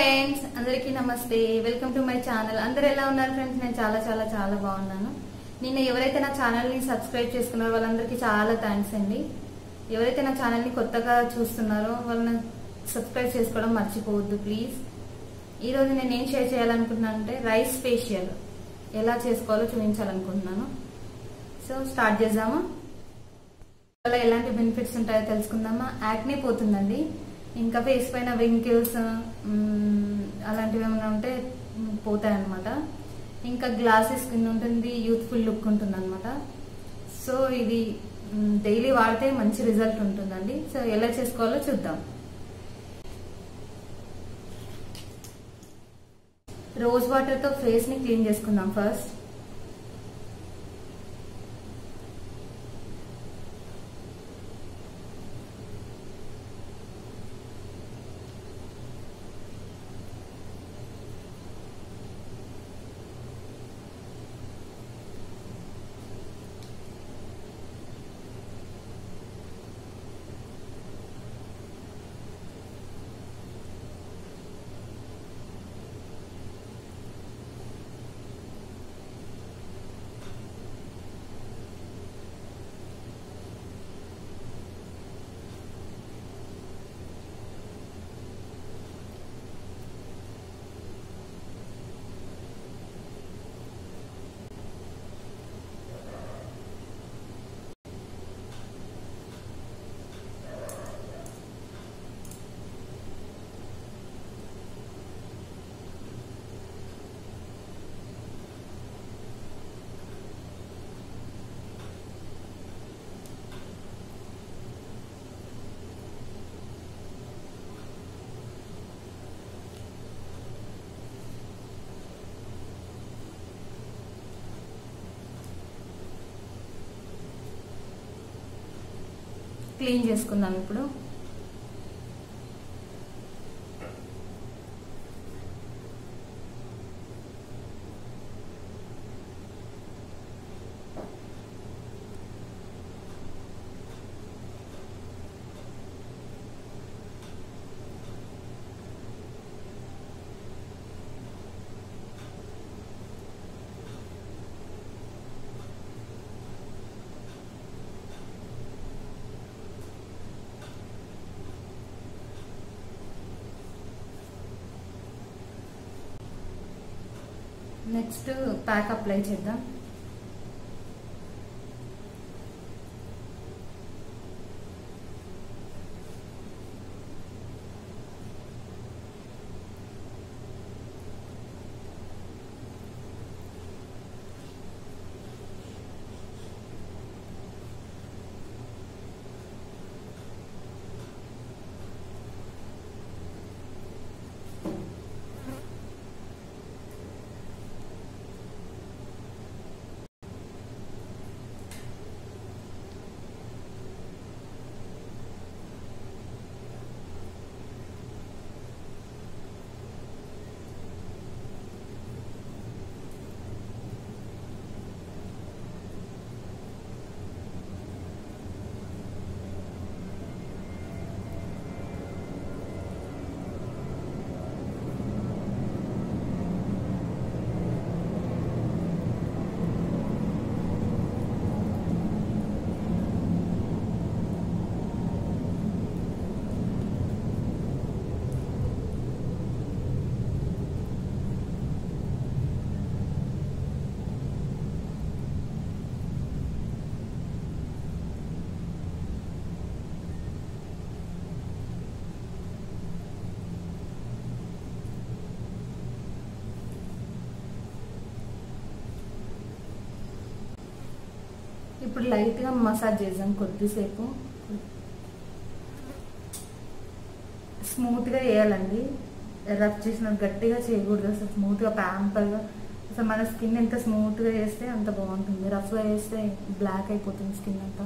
Friends అందరికీ నమస్తే welcome to my channel అందరు ఎలా ఉన్నారు ఫ్రెండ్స్ నేను చాలా చాలా చాలా బాగున్నాను నిన్న ఎవరైతే నా ఛానల్ని సబ్స్క్రైబ్ చేసుకున్నారో వాళ్ళందరికీ చాలా థ్యాంక్స్ అండి ఎవరైతే నా ఛానల్ని కొత్తగా చూస్తున్నారో వాళ్ళని సబ్స్క్రైబ్ చేసుకోవడం మర్చిపోవద్దు ప్లీజ్ ఈరోజు నేను ఏం షేర్ చేయాలనుకుంటున్నాను అంటే రైస్ ఫేషియల్ ఎలా చేసుకోవాలో చూపించాలనుకుంటున్నాను సో స్టార్ట్ చేద్దామా వల్ల ఎలాంటి బెనిఫిట్స్ ఉంటాయో తెలుసుకుందామా యాక్నే పోతుందండి ఇంకా ఫేస్ పైన వింకిల్స్ అలాంటివి ఏమైనా ఉంటే పోతాయి అనమాట ఇంకా గ్లాసీ స్కిన్ ఉంటుంది యూత్ఫుల్ లుక్ ఉంటుంది అనమాట సో ఇది డైలీ వాడితే మంచి రిజల్ట్ ఉంటుందండి సో ఎలా చేసుకోవాలో చూద్దాం రోజ్ వాటర్ తో ఫేస్ ని క్లీన్ చేసుకుందాం ఫస్ట్ క్లీన్ చేసుకుందాం ఇప్పుడు నెక్స్ట్ ప్యాక్ అప్లై చేద్దాం ఇప్పుడు లైట్గా మసాజ్ చేద్దాం కొద్దిసేపు స్మూత్గా వేయాలండి రఫ్ చేసిన గట్టిగా చేయకూడదు అసలు స్మూత్గా ప్యాంపర్గా అసలు మన స్కిన్ ఎంత స్మూత్గా చేస్తే అంత బాగుంటుంది రఫ్గా చేస్తే బ్లాక్ అయిపోతుంది స్కిన్ అంతా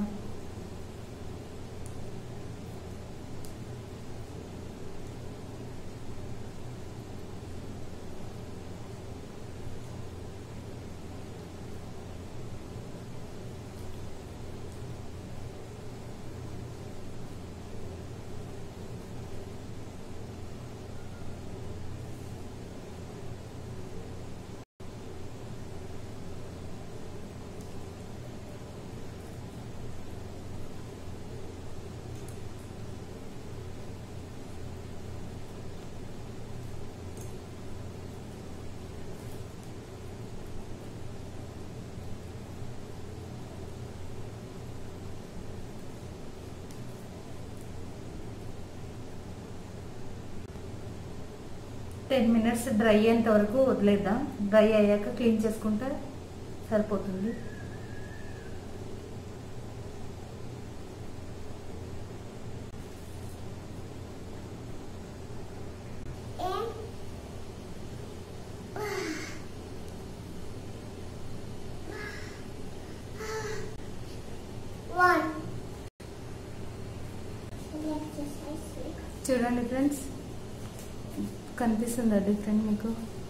టెన్ మినిట్స్ డ్రై అయ్యేంత వరకు వదిలేద్దాం డ్రై అయ్యాక క్లీన్ చేసుకుంటే సరిపోతుంది One. The exercise week. చూడండి ఫ్రెండ్స్ కనిపిస్తుందా డిఫరెంట్ మీకు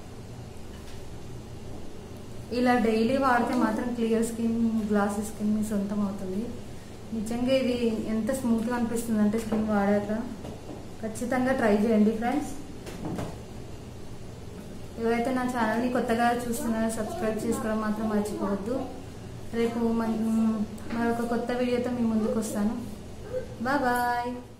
ఇలా డైలీ వాడితే మాత్రం క్లియర్ స్కిన్ గ్లాస్ స్కిన్ మీ సొంతం అవుతుంది నిజంగా ఇది ఎంత స్మూత్గా అనిపిస్తుంది అంటే స్కిన్ వాడాక ఖచ్చితంగా ట్రై చేయండి ఫ్రెండ్స్ ఎవరైతే నా ఛానల్ని కొత్తగా చూస్తున్నారో సబ్స్క్రైబ్ చేసుకోవడం మాత్రం మర్చిపోవద్దు రేపు మన- మరొక కొత్త వీడియోతో మీ ముందుకు వస్తాను బాయ్ బాయ్